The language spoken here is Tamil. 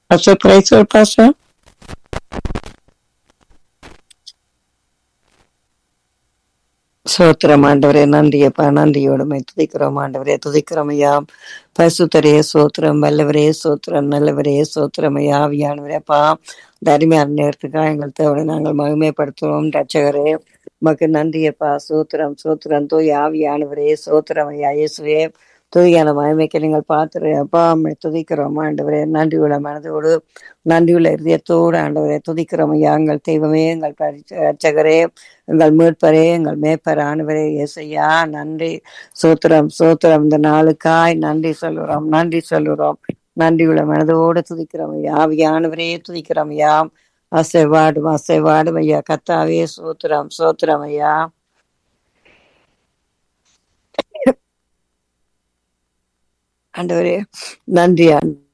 Pastor, praise the Lord, Pastor. சோத்திரம் ஆண்டவரே நன்றியப்பா நன்றியோடுமை துதிக்கிறோம் ஆண்டவரே துதிக்கிறோம் ஐயா பசுத்தரே சோத்திரம் வல்லவரே சோத்திரம் நல்லவரே சோத்திரம் ஐயா ஆவியானவரேப்பா இந்த அருமையான நேரத்துக்காக எங்கள் தேவனை நாங்கள் மகிமைப்படுத்துவோம் ரட்சகரே உமக்கு நன்றியப்பா சோத்திரம் சோத்திரம் தூய் ஆவியானவரே சோத்திரம் ஐயா இயேசுவே தூயான மகிமைக்கு நீங்கள் பார்த்துரு அப்பா அம்மை துதிக்கிறோம் ஆண்டவரே நன்றியுள்ள மனதோடு நன்றியுள்ள இதயத்தோடு ஆண்டவரே துதிக்கிறோம் ஐயா எங்கள் தெய்வமே எங்கள் பரிச- ரட்சகரே எங்கள் மீட்பரே எங்கள் மேய்ப்பர் ஆண்டவரே இயேசையா நன்றி சோத்திரம் சோத்திரம் இந்த நாளுக்காய் நன்றி சொல்லுறோம் நன்றி சொல்லுறோம் நன்றியுள்ள மனதோடு துதிக்கிறோம் ஐயா ஆவியானவரே துதிக்கிறோம் ஐயா அசைவாடும் அசைவாடும் ஐயா கத்தாவே சோத்திரம் சோத்திரம் ஐயா ஆண்டவரே நன்றி ஆண்டவரே.